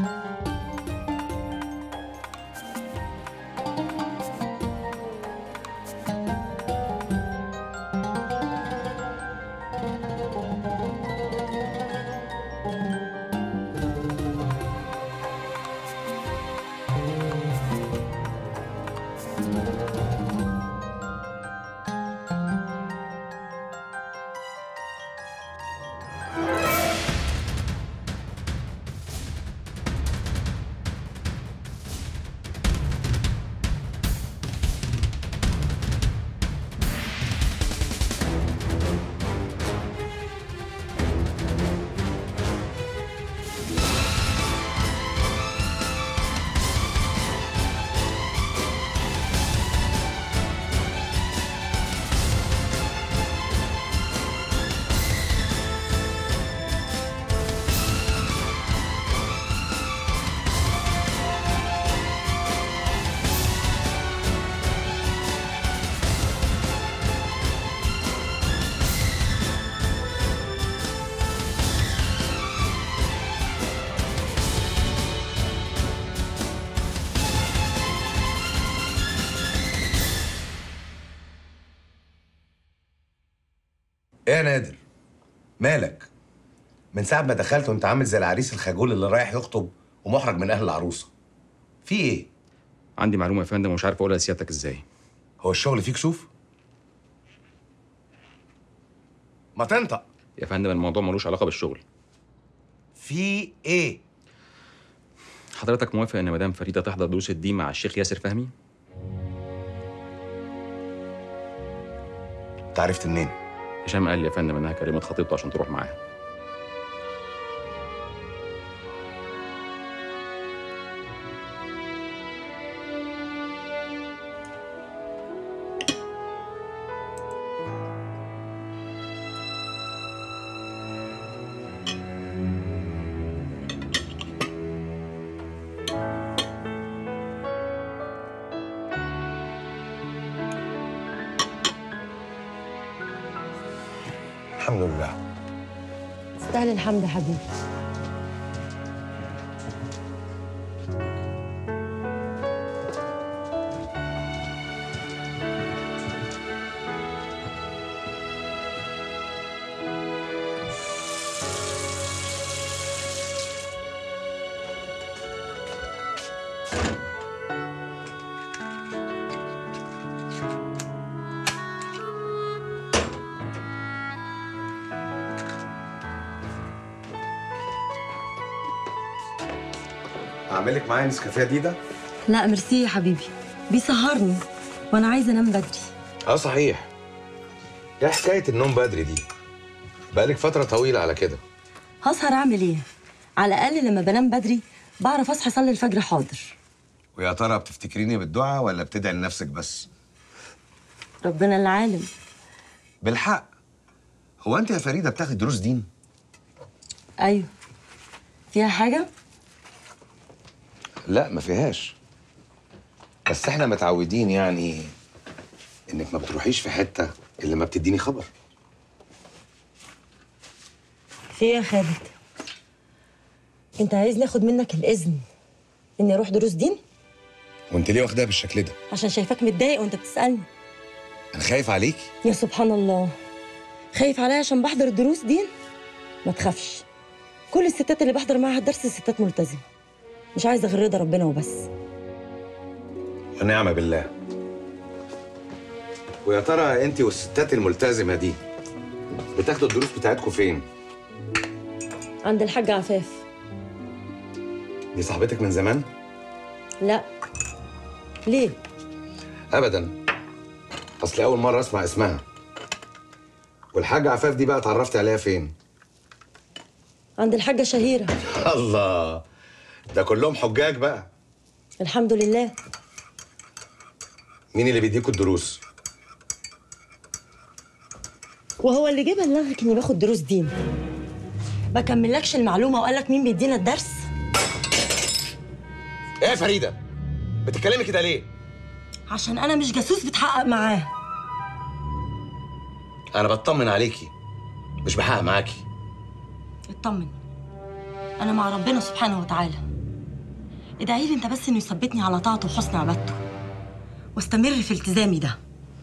ايه يا نادر مالك من ساعه ما دخلت وانت عامل زي العريس الخجول اللي رايح يخطب ومحرج من اهل العروسه في ايه عندي معلومه يا فندم ومش عارف اقولها لسيادتك ازاي هو الشغل فيه كسوف ما تنطق يا فندم الموضوع ملوش علاقه بالشغل في ايه حضرتك موافق ان مدام فريده تحضر دروس الدين مع الشيخ ياسر فهمي انت عرفت منين هشام قال لي يا فندم انها كلمت خطيبته عشان تروح معاها الحمد لله تستاهل الحمد يا حبيبي اعمل لك معايا نسكافيه جديده لا ميرسي يا حبيبي بيسهرني وانا عايزه انام بدري اه صحيح ايه حكايه النوم بدري دي بقالك فتره طويله على كده هسهر اعمل ايه على الاقل لما بنام بدري بعرف اصحى اصلي الفجر حاضر ويا ترى بتفتكريني بالدعاء ولا بتدعي لنفسك بس ربنا العالم بالحق هو انت يا فريده بتاخدي دروس دين ايوه فيها حاجه لا ما فيهاش بس احنا متعودين يعني انك ما بتروحيش في حته الا ما بتديني خبر في ايه يا خالد انت عايزني اخد منك الاذن اني اروح دروس دين وانت ليه واخداها بالشكل ده عشان شايفاك متضايق وانت بتسالني انا خايف عليكي يا سبحان الله خايف عليا عشان بحضر دروس دين ما تخافش كل الستات اللي بحضر معاها الدرس ستات ملتزمه مش عايزه غير رضا ربنا وبس ونعم بالله ويا ترى انت والستات الملتزمه دي بتاخدوا الدروس بتاعتكم فين عند الحاج عفاف دي صاحبتك من زمان لا ليه ابدا اصل اول مره اسمع اسمها والحاجه عفاف دي بقى اتعرفت عليها فين عند الحاجه شهيره الله ده كلهم حجاج بقى الحمد لله مين اللي بيديكوا الدروس وهو اللي جه بلغك اني باخد دروس دين بكملكش المعلومه وقال لك مين بيدينا الدرس ايه يا فريده بتتكلمي كده ليه عشان انا مش جاسوس بتحقق معاه انا بطمن عليكي مش بحقق معاكي اطمن انا مع ربنا سبحانه وتعالى ادعي لي انت بس انه يثبتني على طاعته وحسن عبادته واستمر في التزامي ده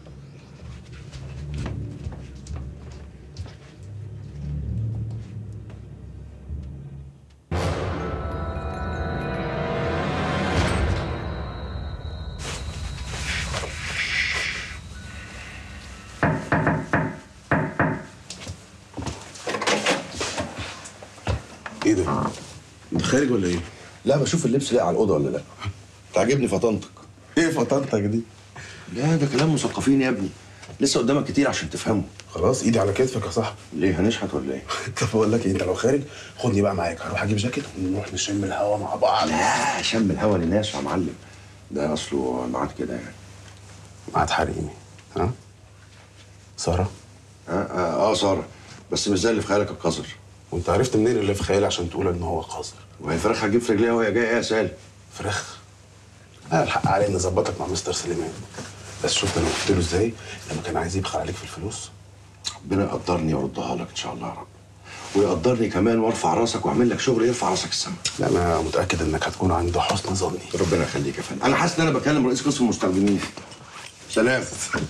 ايه ده؟ انت خارج ولا ايه؟ لا بشوف اللبس لاقي على الاوضه ولا لا تعجبني فطنتك ايه فطنتك دي؟ لا ده كلام مثقفين يا ابني لسه قدامك كتير عشان تفهمه خلاص ايدي على كتفك يا صاحبي ليه هنشحت ولا ايه طب بقول لك ايه انت لو خارج خدني بقى معاك هروح اجيب جاكيت ونروح نشم الهوا مع بعض لا شم الهوا للناس يا معلم ده اصله ميعاد كده يعني ميعاد حريمي ها؟ ساره اه اه, آه ساره بس مش زي اللي في خيالك القذر وانت عرفت منين اللي في خيالي عشان تقول ان هو قذر وهي الفراخ هتجيب في رجليها وهي جايه ايه يا سالم فراخ انا الحق علي اني اظبطك مع مستر سليمان بس شفت انا قلت له ازاي لما كان عايز يبخل عليك في الفلوس ربنا يقدرني ويردها لك ان شاء الله يا رب ويقدرني كمان وارفع راسك واعمل لك شغل يرفع راسك السما لا انا متاكد انك هتكون عند حسن ظني ربنا يخليك يا فندم انا حاسس ان انا بكلم رئيس قسم المستخدمين سلام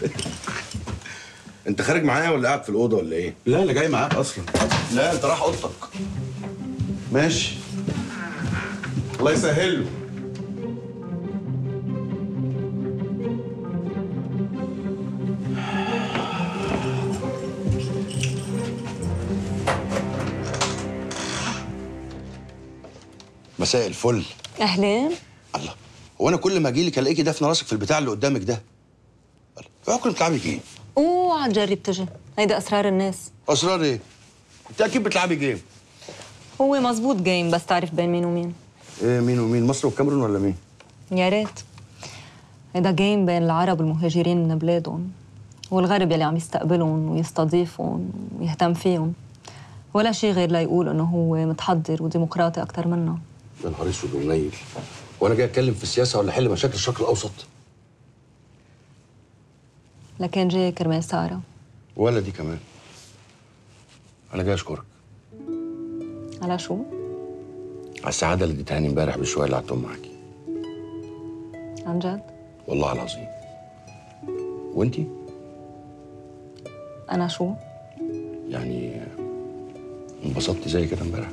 انت خارج معايا ولا قاعد في الاوضه ولا ايه لا انا جاي معاك اصلا لا انت رايح اوضتك ماشي الله يسهل له مساء الفل اهلين الله هو انا كل ما اجي لك الاقيكي دافنه راسك في البتاع اللي قدامك ده الله فاكر بتلعبي جيم اوعى تجرب تجي هيدا اسرار الناس اسرار ايه انت اكيد بتلعبي جيم هو مزبوط جيم بس تعرف بين مين ومين ايه مين ومين مصر والكاميرون ولا مين يا ريت هيدا جيم بين العرب المهاجرين من بلادهم والغرب يلي عم يستقبلهم ويستضيفهم ويهتم فيهم ولا شيء غير ليقول انه هو متحضر وديمقراطي اكثر منا يا نهار اسود ومنيل وانا جاي اتكلم في السياسه ولا احل مشاكل الشرق الاوسط لكن جاي كرمال ساره ولا دي كمان انا جاي اشكرك على شو؟ على السعاده اللي اديتهاني امبارح بالشويه اللي قعدتهم معاكي عن جد؟ والله العظيم وانتي انا شو؟ يعني انبسطتي زي كده امبارح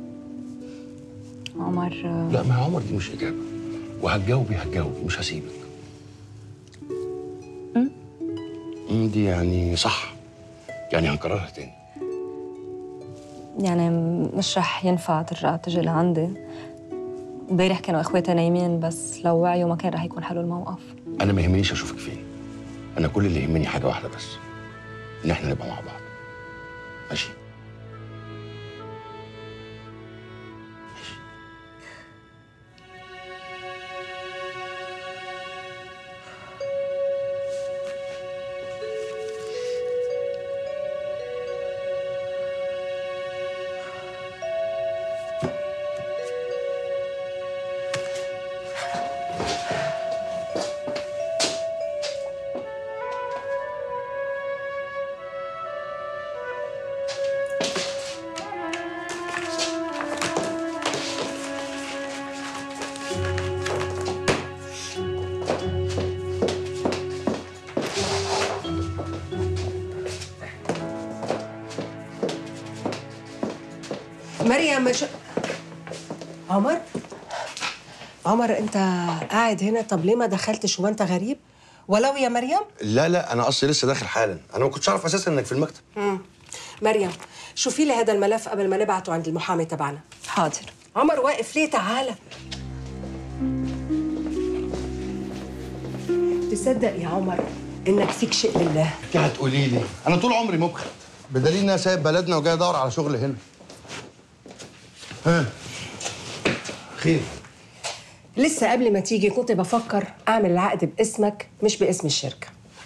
عمر لا ما عمر دي مش اجابه وهتجاوبي هتجاوبي مش هسيبك أم دي يعني صح يعني هنكررها تاني يعني مش رح ينفع ترجع تجي لعندي امبارح كانوا اخواتي نايمين بس لو وعيوا ما كان رح يكون حلو الموقف انا ما يهمنيش اشوفك فين انا كل اللي يهمني حاجه واحده بس ان احنا نبقى مع بعض ماشي ماشي مريم مش عمر عمر انت قاعد هنا طب ليه ما دخلتش وانت غريب ولو يا مريم لا لا انا اصلي لسه داخل حالا انا ما كنتش اعرف اساسا انك في المكتب مم. مريم شوفي لي هذا الملف قبل ما نبعته عند المحامي تبعنا حاضر عمر واقف ليه تعالى تصدق يا عمر انك فيك شيء لله انت هتقولي لي انا طول عمري مبخل بدليل ان انا سايب بلدنا وجاي ادور على شغل هنا ها خير لسه قبل ما تيجي كنت بفكر اعمل العقد باسمك مش باسم الشركه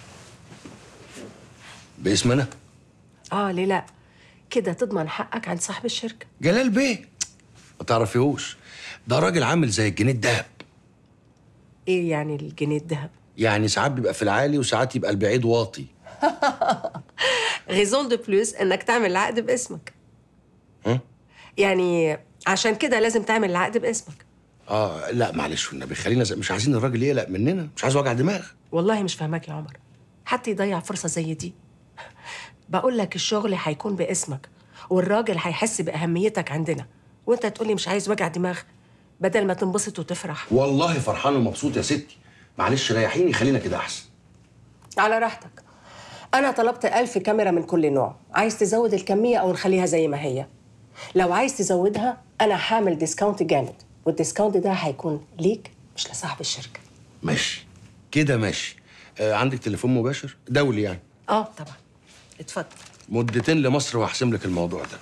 باسم انا اه ليه لا كده تضمن حقك عند صاحب الشركه جلال بيه ما تعرفيهوش ده راجل عامل زي الجنيه الدهب ايه يعني الجنيه الذهب يعني ساعات بيبقى في العالي وساعات يبقى البعيد واطي غيزون دو بلوس انك تعمل العقد باسمك ها؟ يعني عشان كده لازم تعمل العقد باسمك اه لا معلش والنبي خلينا زي مش عايزين الراجل يقلق مننا مش عايز وجع دماغ والله مش فاهماك يا عمر حتى يضيع فرصة زي دي بقول لك الشغل هيكون باسمك والراجل هيحس بأهميتك عندنا وانت تقولي مش عايز وجع دماغ بدل ما تنبسط وتفرح والله فرحان ومبسوط يا ستي معلش ريحيني خلينا كده احسن على راحتك أنا طلبت ألف كاميرا من كل نوع عايز تزود الكمية أو نخليها زي ما هي لو عايز تزودها أنا هعمل ديسكاونت جامد والديسكاونت ده هيكون ليك مش لصاحب الشركة ماشي كده ماشي آه عندك تليفون مباشر دولي يعني اه طبعا اتفضل مدتين لمصر وهحسم لك الموضوع ده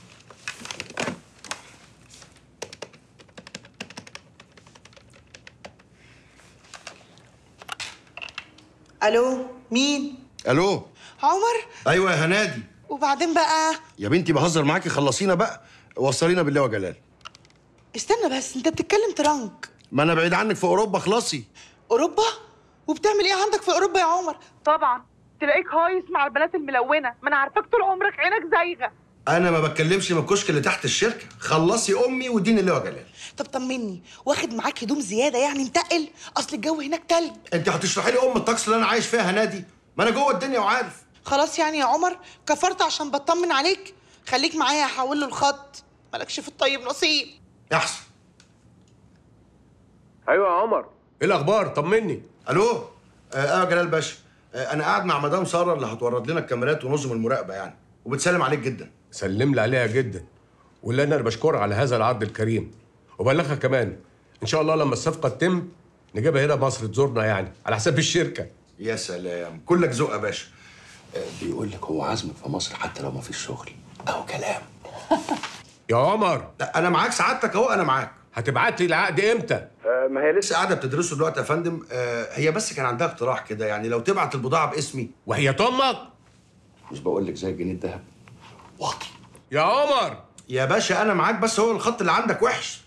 الو مين الو عمر ايوه يا هنادي وبعدين بقى يا بنتي بهزر معاكي خلصينا بقى وصلينا بالله وجلال استنى بس انت بتتكلم ترنك ما انا بعيد عنك في اوروبا خلصي اوروبا وبتعمل ايه عندك في اوروبا يا عمر طبعا تلاقيك هايص مع البنات الملونه ما انا عارفاك طول عمرك عينك زايغه انا ما بتكلمش من الكشك اللي تحت الشركه خلصي امي واديني الله وجلال طب طمني واخد معاك هدوم زياده يعني متقل اصل الجو هناك تلج انت هتشرحي لي ام الطقس اللي انا عايش فيها هنادي ما انا جوه الدنيا وعارف خلاص يعني يا عمر كفرت عشان بطمن عليك خليك معايا هحول له الخط مالكش في الطيب نصيب احسن ايوه يا عمر ايه الاخبار طمني الو اه آه، جلال باشا آه انا قاعد مع مدام ساره اللي هتورد لنا الكاميرات ونظم المراقبه يعني وبتسلم عليك جدا سلم لي عليها جدا واللي انا بشكرها على هذا العرض الكريم وبلغها كمان ان شاء الله لما الصفقه تتم نجيبها هنا مصر تزورنا يعني على حساب الشركه يا سلام كلك ذوق يا باشا آه بيقول لك هو عازمك في مصر حتى لو ما فيش شغل او كلام يا عمر لا انا معاك سعادتك اهو انا معاك هتبعت لي العقد امتى آه ما هي لسه قاعده بتدرسه دلوقتي يا فندم آه هي بس كان عندها اقتراح كده يعني لو تبعت البضاعه باسمي وهي امك مش بقول لك زي الجنيه الذهب واطي يا عمر يا باشا انا معاك بس هو الخط اللي عندك وحش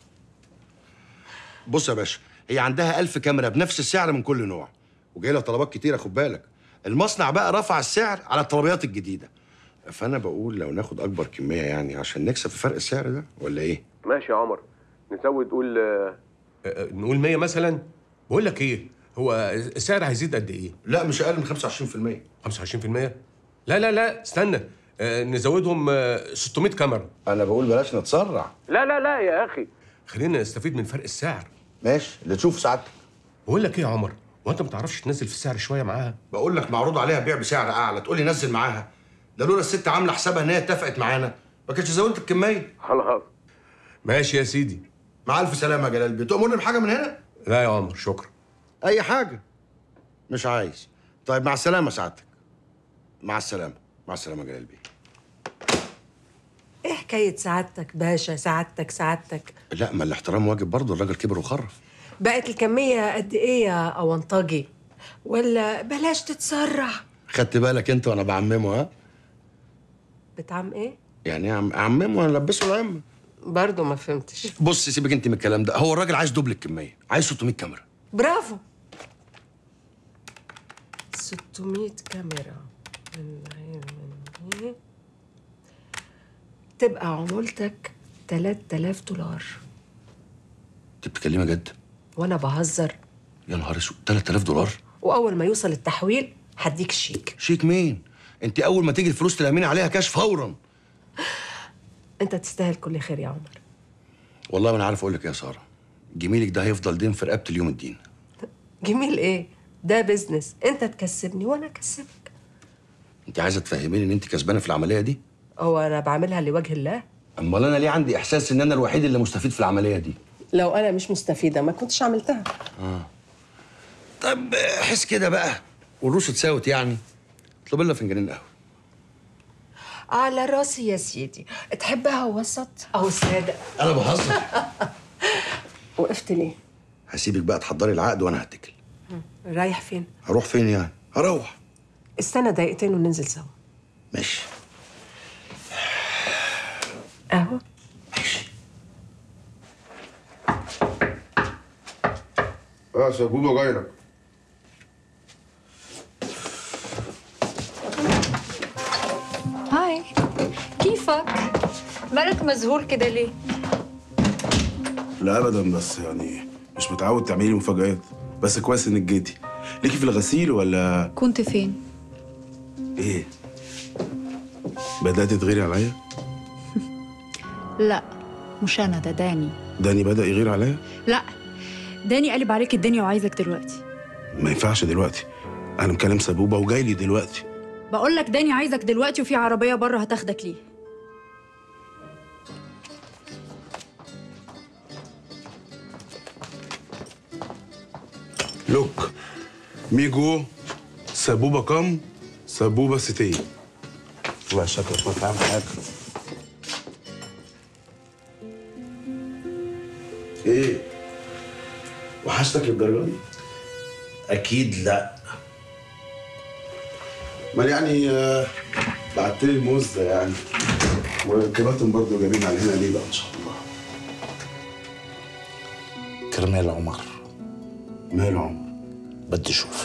بص يا باشا هي عندها ألف كاميرا بنفس السعر من كل نوع وجاي لها طلبات كتيره خد بالك المصنع بقى رفع السعر على الطلبيات الجديده فانا بقول لو ناخد اكبر كميه يعني عشان نكسب في فرق السعر ده ولا ايه ماشي يا عمر نزود قول آه، أه، نقول 100 مثلا بقول لك ايه هو السعر هيزيد قد ايه لا مش اقل من 25% 25% لا لا لا استنى أه، نزودهم أه، 600 كاميرا انا بقول بلاش نتسرع لا لا لا يا اخي خلينا نستفيد من فرق السعر ماشي اللي تشوف سعادتك بقول لك ايه يا عمر هو انت ما تعرفش تنزل في السعر شويه معاها بقول لك معروض عليها بيع بسعر اعلى تقول لي نزل معاها ده لولا الست عامله حسابها ان هي اتفقت معانا ما كانتش زودت الكميه خلاص ماشي يا سيدي مع الف سلامه يا جلال بيه تؤمرني بحاجه من هنا لا يا عمر شكرا اي حاجه مش عايز طيب مع السلامه سعادتك مع السلامه مع السلامه يا جلال بيه ايه حكاية سعادتك باشا سعادتك سعادتك لا ما الاحترام واجب برضه الراجل كبر وخرف بقت الكمية قد ايه يا أونطاجي ولا بلاش تتسرع خدت بالك انت وانا بعممه ها بتعم ايه يعني ايه عم- اعممه وانا البسه العمه برضه ما فهمتش بص سيبك انت من الكلام ده هو الراجل عايز دوبل الكميه عايز 600 كاميرا برافو 600 كاميرا من غير من إيه؟ تبقى عمولتك 3000 دولار انت بتتكلمي جد وانا بهزر يا نهار اسود 3000 دولار واول ما يوصل التحويل هديك شيك شيك مين انت اول ما تيجي الفلوس تلامين عليها كاش فورا انت تستاهل كل خير يا عمر والله ما انا عارف اقول لك إيه يا ساره جميلك ده هيفضل دين في رقبه اليوم الدين جميل ايه ده بيزنس انت تكسبني وانا اكسبك انت عايزه تفهميني ان انت كسبانه في العمليه دي هو انا بعملها لوجه الله امال انا ليه عندي احساس ان انا الوحيد اللي مستفيد في العمليه دي لو انا مش مستفيده ما كنتش عملتها طب حس كده بقى والروس اتساوت يعني اطلب لنا فنجانين قهوه على راسي يا سيدي تحبها وسط او ساده انا بهزر وقفت ليه هسيبك بقى تحضري العقد وانا هتكل رايح فين هروح فين يعني هروح استنى دقيقتين وننزل سوا ماشي قهوه اه سبوبه جاي لك هاي كيفك؟ مالك مذهول كده ليه؟ لا ابدا بس يعني مش متعود تعملي لي مفاجآت بس كويس انك جيتي ليكي في الغسيل ولا كنت فين؟ ايه بدأت تغيري عليا لا مش انا ده داني داني بدأ يغير عليا لا داني قلب عليك الدنيا وعايزك دلوقتي ما ينفعش دلوقتي انا مكلم سبوبه وجاي لي دلوقتي بقول لك داني عايزك دلوقتي وفي عربيه بره هتاخدك ليه لوك ميجو سبوبه كم سبوبه ستين الله شكلك ما فاهم حاجه ايه وحشتك للدرجه دي اكيد لا امال يعني آه، بعت لي الموز ده يعني والكباتن برضه جايبين علينا ليه بقى ان شاء الله كرنيل عمر ماله عمر بدي اشوفه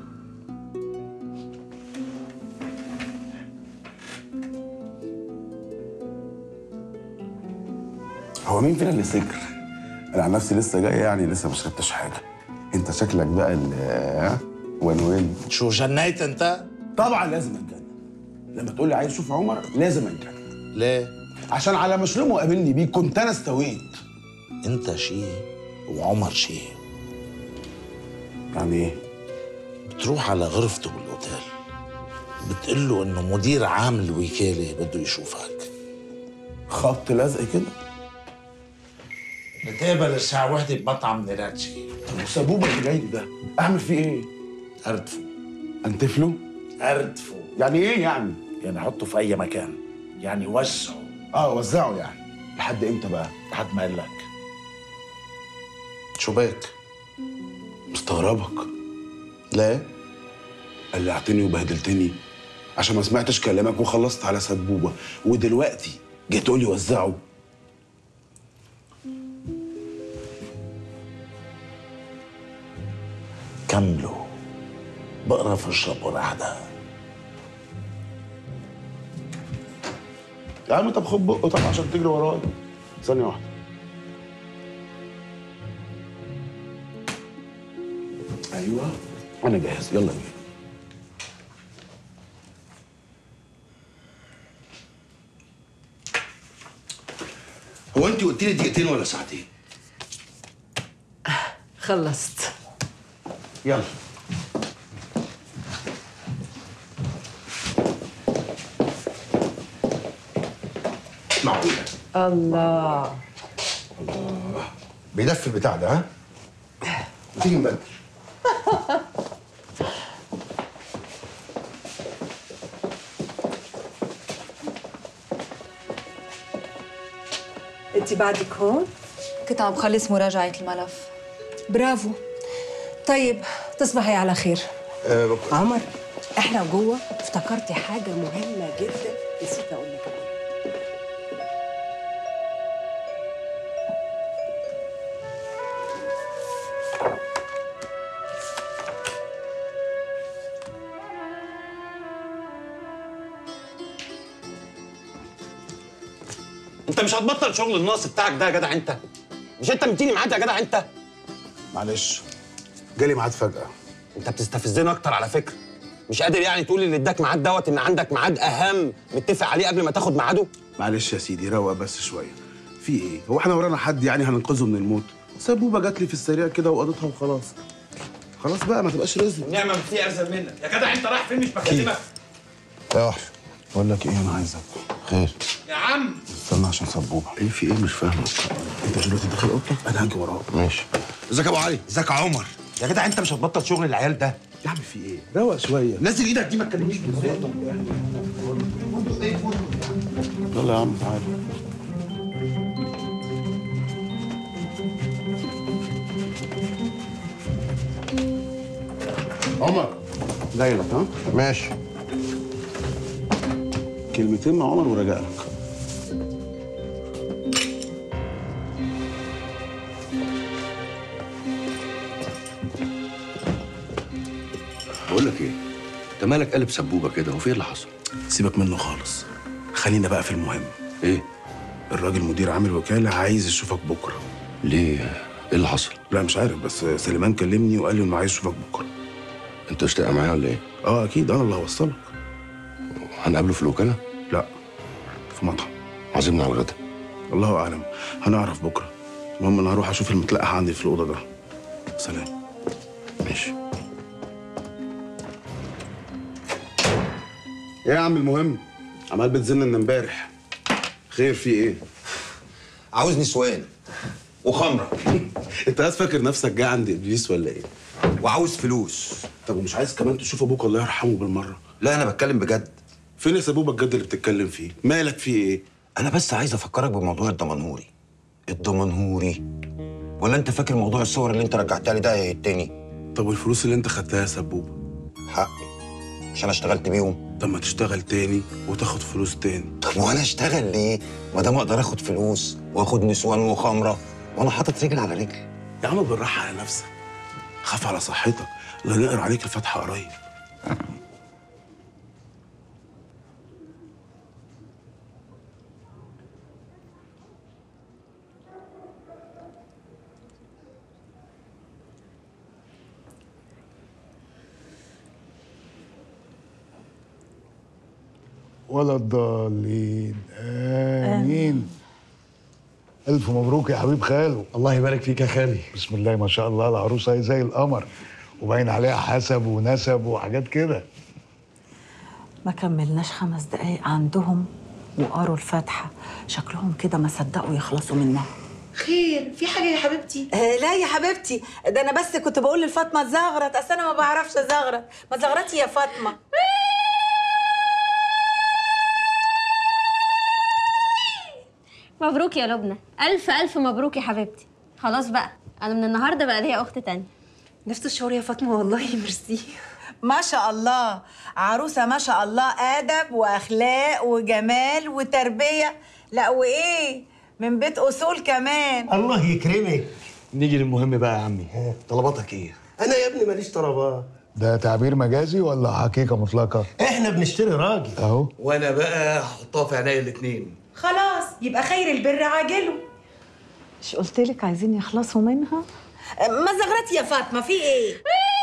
هو مين فينا اللي سكر؟ انا عن نفسي لسه جاي يعني لسه ما شربتش حاجه انت شكلك بقى اللي ها وين وين شو جنيت انت؟ طبعا لازم اتجنن لما تقول لي عايز اشوف عمر لازم اتجنن ليه؟ عشان على ما شلوم وقابلني بيه كنت انا استويت انت شيء وعمر شيء يعني ايه؟ بتروح على غرفته بالاوتيل بتقول له انه مدير عام الوكاله بده يشوفك خبط لزق كده نتقابل الساعة واحدة بمطعم نيراتشي وسابوبه اللي جاي لي ده اعمل فيه ايه؟ أردفه انتفله؟ أردفه يعني ايه يعني؟ يعني حطه في أي مكان يعني وسعه اه وزعه يعني لحد امتى بقى؟ لحد ما قال لك شو بك؟ مستغربك ليه؟ قلعتني وبهدلتني عشان ما سمعتش كلامك وخلصت على سبوبه ودلوقتي جاي تقول لي وزعه كملوا بقرف اشرب ورحدة يا عم طب خد بقه طب عشان تجري ورايا ثانية واحدة ايوه انا جاهز يلا بينا هو انت قلت لي دقيقتين ولا ساعتين خلصت يلا معقولة الله بيدفي البتاع ده ها تيجي نبدل انت بعدك هون كنت عم بخلص مراجعة الملف برافو طيب تصبحي على خير أه عمر احنا جوه افتكرتي حاجه مهمه جدا نسيت اقول لك عليها انت مش هتبطل شغل الناقص بتاعك ده يا جدع انت مش انت مديني ميعاد يا جدع انت معلش جالي ميعاد فجأة انت بتستفزني اكتر على فكره مش قادر يعني تقول اللي اداك ميعاد دوت ان عندك ميعاد اهم متفق عليه قبل ما تاخد ميعاده معلش يا سيدي روق بس شوية في ايه؟ هو احنا ورانا حد يعني هننقذه من الموت؟ سبوبة جات لي في السريع كده وقضيتها وخلاص خلاص بقى ما تبقاش رزق النعمه في ارزل منك يا جدع انت رايح فين مش بكلمك يا وحش بقول لك ايه انا عايزك خير يا عم استنى عشان سبوبة ايه في ايه مش فاهمك انت دلوقتي داخل اوضتك انا هاجي وراك ماشي ازيك يا ابو علي ازيك يا عمر يا جدع انت مش هتبطل شغل العيال ده يا عم في ايه؟ روق شوية نزل ايدك دي ما تكلمنيش بالذات يلا يا عم تعالى عمر جاي لك ها؟ ماشي كلمتين مع عمر وراجع لك بقول لك ايه انت مالك قلب سبوبه كده هو في ايه اللي حصل سيبك منه خالص خلينا بقى في المهم ايه الراجل مدير عامل وكالة عايز يشوفك بكرة ليه ايه اللي حصل لا مش عارف بس سليمان كلمني وقال لي انه عايز يشوفك بكره انت مش معايا ولا ايه اه اكيد انا اللي هوصلك هنقابله في الوكاله لا في مطعم عازمنا على الغدا الله اعلم هنعرف بكره المهم انا هروح اشوف المتلقح عندي في الاوضه ده سلام ماشي ايه يا عم المهم عمال بتزن من امبارح خير في ايه عاوز نسوان وخمره انت عايز فاكر نفسك جاي عند ابليس ولا ايه وعاوز فلوس طب ومش عايز كمان تشوف ابوك الله يرحمه بالمره لا انا بتكلم بجد فين يا سبوبه الجد اللي بتتكلم فيه مالك فيه ايه انا بس عايز افكرك بموضوع الدمنهوري الدمنهوري ولا انت فاكر موضوع الصور اللي انت رجعتها لي ده هيهتني طب والفلوس اللي انت خدتها يا سبوبه حقي مش انا اشتغلت بيهم طب ما تشتغل تاني وتاخد فلوس تاني طب وانا اشتغل ليه ما دام اقدر اخد فلوس واخد نسوان وخمره وانا حاطط رجل على رجل يا عم بالراحه على نفسك خاف على صحتك لا نقرا عليك الفاتحه قريب ولا الضالين امين الف مبروك يا حبيب خاله الله يبارك فيك يا خالي بسم الله ما شاء الله العروسه هي زي القمر وباين عليها حسب ونسب وحاجات كده ما كملناش خمس دقايق عندهم وقروا الفاتحة شكلهم كده ما صدقوا يخلصوا منها خير في حاجه يا حبيبتي آه لا يا حبيبتي ده انا بس كنت بقول لفاطمه زغرت اصل انا ما بعرفش زغرت ما زغرتي يا فاطمه مبروك يا لبنى ألف ألف مبروك يا حبيبتي خلاص بقى أنا من النهاردة بقى ليا أخت تانية نفس الشعور يا فاطمه والله ميرسي ما شاء الله عروسه ما شاء الله ادب واخلاق وجمال وتربيه لا وايه من بيت اصول كمان الله يكرمك نيجي للمهم بقى يا عمي طلباتك ايه انا يا ابني ماليش طلبات ده تعبير مجازي ولا حقيقه مطلقه احنا بنشتري راجل اهو وانا بقى هحطها في عينيا الاتنين خلاص يبقى خير البر عاجله مش قلت لك عايزين يخلصوا منها ما زغرتي يا فاطمه في ايه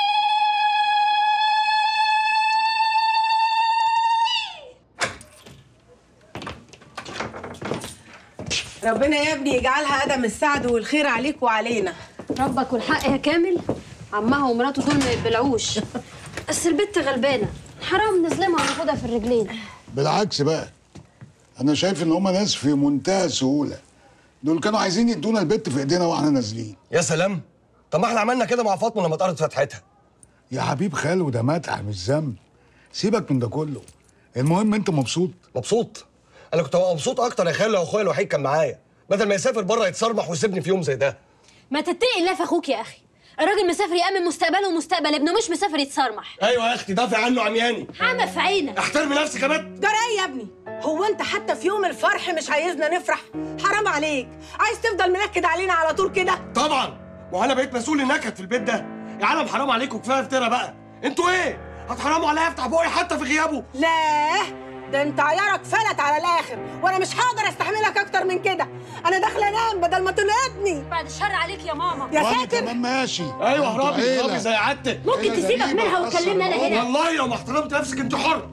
ربنا يا ابني يجعلها قدم السعد والخير عليك وعلينا ربك والحق يا كامل عمها ومراته دول ما يتبلعوش بس البت غلبانة حرام نظلمها وناخدها في الرجلين بالعكس بقى انا شايف ان هما ناس في منتهى السهوله دول كانوا عايزين يدونا البت في ايدينا واحنا نازلين يا سلام طب ما احنا عملنا كده مع فاطمه لما اتقرت فتحتها يا حبيب خالو ده متعه مش ذنب سيبك من ده كله المهم انت مبسوط مبسوط انا كنت هبقى مبسوط اكتر يا خالي لو اخويا الوحيد كان معايا بدل ما يسافر بره يتصرمح ويسيبني في يوم زي ده ما تتقي الله في أخوك يا أخي الراجل مسافر يأمن مستقبله ومستقبل ابنه مش مسافر يتصرمح ايوه يا اختي دافع عنه عمياني حمى في عينك احترمي نفسك يا بنت جرى ايه يا ابني هو انت حتى في يوم الفرح مش عايزنا نفرح حرام عليك عايز تفضل منكد علينا على طول كده طبعا وانا بقيت مسؤول النكد في البيت ده يا عالم حرام عليكم كفايه افترا بقى انتوا ايه هتحرموا عليا افتح بوقي حتى في غيابه لا ده انت عيارك فلت على الاخر وانا مش هقدر استحملك اكتر من كده انا داخله انام بدل ما تنقدني بعد الشر عليك يا ماما يا وأنا ساتر كمان ماشي ايوه انتوا اهربي عيلة. اهربي زي عادتك ممكن تسيبك منها وتكلمني أنا هنا والله لو ما احترمت نفسك انت حر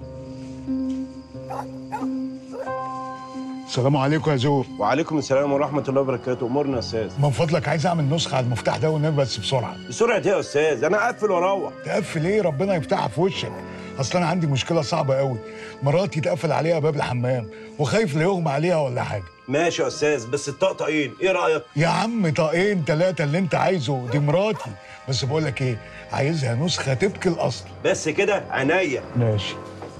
السلام عليكم يا زور وعليكم السلام ورحمة الله وبركاته، أمورنا يا أستاذ. من فضلك عايز اعمل نسخه على المفتاح ده والنبي بس بسرعه بسرعة إيه يا أستاذ؟ أنا أقفل وأروح. تقفل ايه ربنا يفتحها في وشك اصل انا عندي مشكله صعبه قوي مراتي اتقفل عليها باب الحمام وخايف لا يغمى عليها ولا حاجه ماشي يا أستاذ، بس الطقطقين، إيه رأيك؟ يا عم طاقين ثلاثه اللي انت عايزه دي مراتي بس بقول لك ايه عايزها نسخه تبكي الاصل بس كده عينيا. ماشي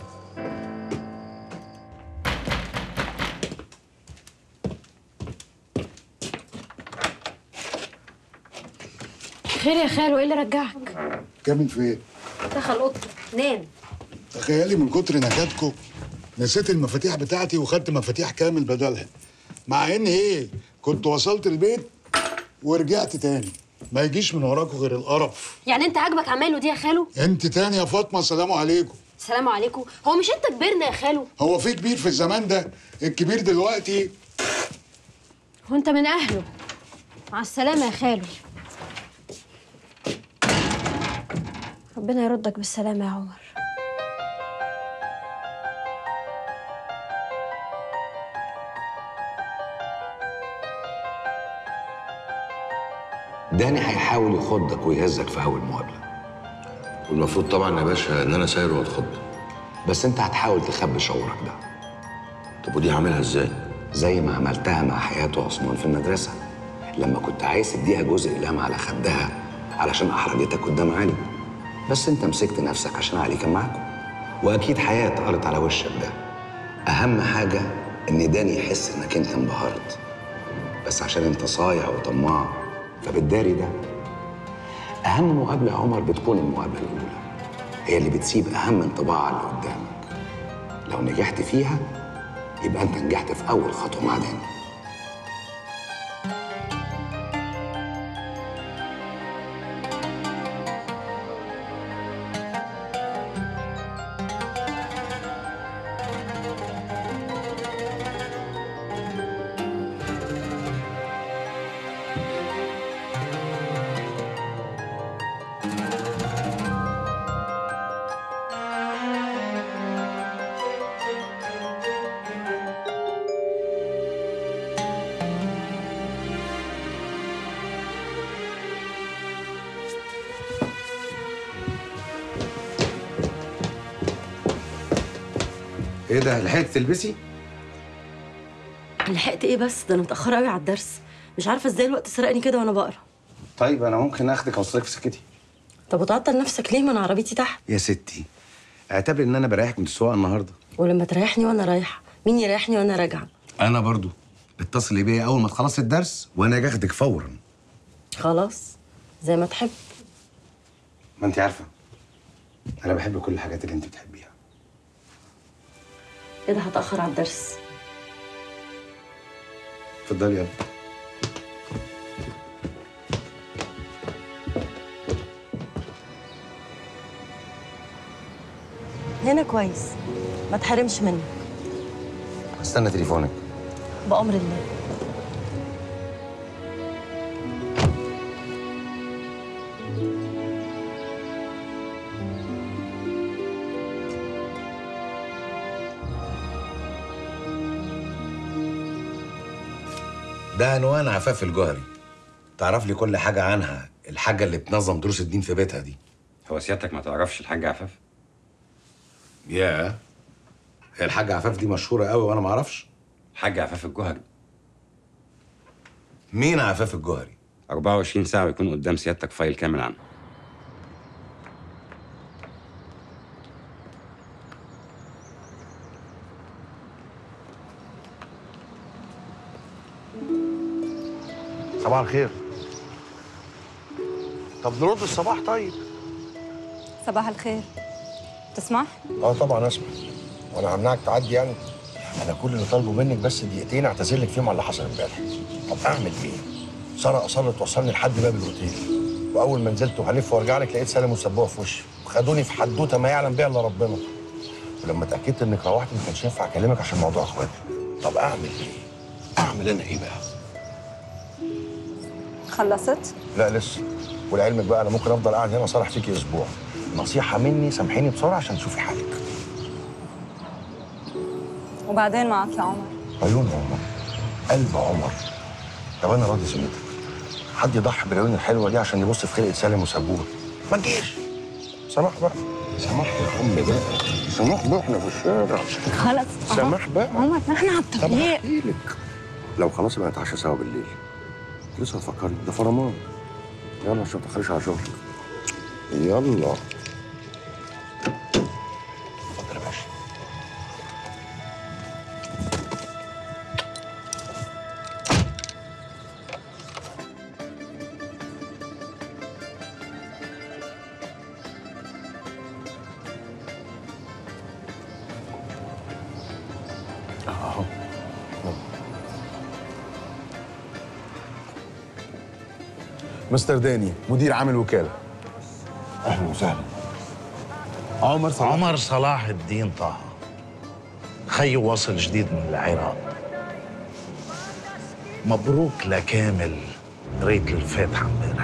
خير يا خالو ايه اللي رجعك كامل فين دخل اوضته نام تخيلي من كتر نكدكم نسيت المفاتيح بتاعتي وخدت مفاتيح كامل بدلها مع ان ايه كنت وصلت البيت ورجعت تاني ما يجيش من وراكوا غير القرف يعني انت عاجبك عمايله دي يا خالو انت تاني يا فاطمه السلام عليكم السلام عليكم هو مش انت كبرنا يا خالو هو في كبير في الزمان ده الكبير دلوقتي وانت من اهله مع السلامة يا خالو ربنا يردك بالسلامة يا عمر داني هيحاول يخضك ويهزك في اول مقابله والمفروض طبعا يا باشا ان انا ساير واتخض بس انت هتحاول تخبي شعورك ده طب ودي هعملها ازاي زي ما عملتها مع حياة عثمان في المدرسة لما كنت عايز تديها جزء إقلام على خدها علشان أحرجتك قدام علي بس أنت مسكت نفسك عشان علي كان معاكم وأكيد حياة اتقرت على وشك ده أهم حاجة إن داني يحس إنك أنت انبهرت بس عشان أنت صايع وطماع فبتداري ده أهم مقابلة يا عمر بتكون المقابلة الأولى هي اللي بتسيب أهم انطباع على اللي قدامك لو نجحت فيها يبقى أنت نجحت في أول خطوة مع داني إيه ده لحقت تلبسي؟ لحقت ايه بس ده انا متاخره قوي على الدرس مش عارفه ازاي الوقت سرقني كده وانا بقرا طيب أنا ممكن آخدك أوصلك في سكتي طب وتعطل نفسك ليه ما انا عربيتي تحت يا ستي اعتبر إن أنا بريحك من السواقة النهاردة ولما تريحني وانا رايحه مين يريحني وانا راجعه أنا برضو اتصلي بيا أول ما تخلصي الدرس وأنا أجي أخدك فورا خلاص زي ما تحب ما أنت عارفة أنا بحب كل الحاجات اللي أنت بتحبيها ايه ده هتاخر على الدرس اتفضلي يلا هنا كويس ما تحرمش منه استنى تليفونك بامر الله ده عنوان عفاف الجوهري تعرف لي كل حاجة عنها الحاجة اللي بتنظم دروس الدين في بيتها دي هو سيادتك ما تعرفش الحاج عفاف؟ ياه هي الحاجة عفاف دي مشهورة قوي وأنا ما أعرفش الحاج عفاف الجوهري مين عفاف الجوهري؟ 24 ساعة ويكون قدام سيادتك فايل كامل عنه صباح الخير طب نرد الصباح طيب صباح الخير تسمح؟ اه طبعا اسمع وانا همنعك تعدي يعني انا كل اللي طالبه منك بس دقيقتين اعتذر لك فيهم على اللي حصل امبارح طب اعمل ايه ساره اصرت توصلني لحد باب الاوتيل واول ما نزلت وهلف وارجع لك لقيت سالم وسبوها في وشي خدوني في حدوته ما يعلم بيها الا ربنا ولما اتاكدت انك روحت ما كانش ينفع اكلمك عشان موضوع اخواتي طب اعمل ايه اعمل انا ايه بقى خلصت؟ لا لسه ولعلمك بقى انا ممكن افضل قاعد هنا صالح فيكي اسبوع نصيحه مني سامحيني بسرعه عشان تشوفي حالك وبعدين معك يا عمر عيون عمر قلب عمر طب انا راضي سميتك حد يضحي بالعيون الحلوه دي عشان يبص في خلقه سالم وسبوه ما تجيش سماح بقى سماح يا عم بقى سماح بقى احنا في الشارع خلص سماح بقى عمر احنا على طب الطريق احكي لك لو خلاص يبقى نتعشى سوا بالليل لسه هفكرك ده فرمان يلا عشان ما تاخرش على شغلك يلا اتفضل يا باشا اهو مستر داني مدير عام الوكاله اهلا وسهلا عمر صلاح عمر صلاح الدين طه خي واصل جديد من العراق مبروك لكامل قريت الفاتحه امبارح